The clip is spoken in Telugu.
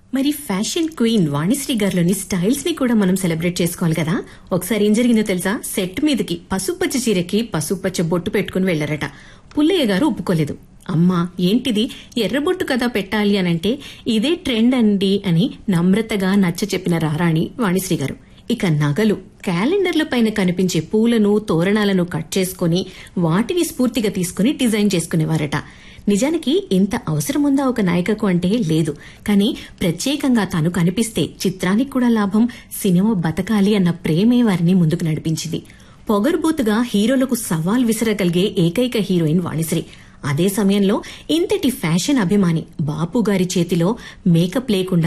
మరి ఫ్యాషన్ క్వీన్ వాణిశ్రీ గారిలోని స్టైల్స్ ని కూడా మనం సెలబ్రేట్ చేసుకోవాలి కదా ఒకసారి ఏం జరిగిందో తెలుసా సెట్ మీదకి పసుపచ్చ చీరకి పసుపచ్చ బొట్టు పెట్టుకుని వెళ్లారట పుల్లయ్య గారు ఒప్పుకోలేదు అమ్మా ఏంటిది ఎర్రబొట్టు కదా పెట్టాలి అనంటే ఇదే ట్రెండ్ అండి అని నమ్రతగా నచ్చ చెప్పిన రారాణి వాణిశ్రీ గారు ఇక నగలు క్యాలెండర్ల పైన కనిపించే పూలను తోరణాలను కట్ చేసుకుని వాటిని స్ఫూర్తిగా తీసుకుని డిజైన్ చేసుకునేవారట నిజానికి ఇంత అవసరముందా ఒక నాయికకు అంటే లేదు కానీ ప్రత్యేకంగా తాను కనిపిస్తే చిత్రానికి కూడా లాభం సినిమా బతకాలి అన్న ప్రేమే వారిని ముందుకు నడిపించింది పొగరుబోతుగా హీరోలకు సవాల్ విసరగలిగే ఏకైక హీరోయిన్ వాణిశ్రీ అదే సమయంలో ఇంతటి ఫ్యాషన్ అభిమాని బాపు గారి చేతిలో మేకప్ లేకుండా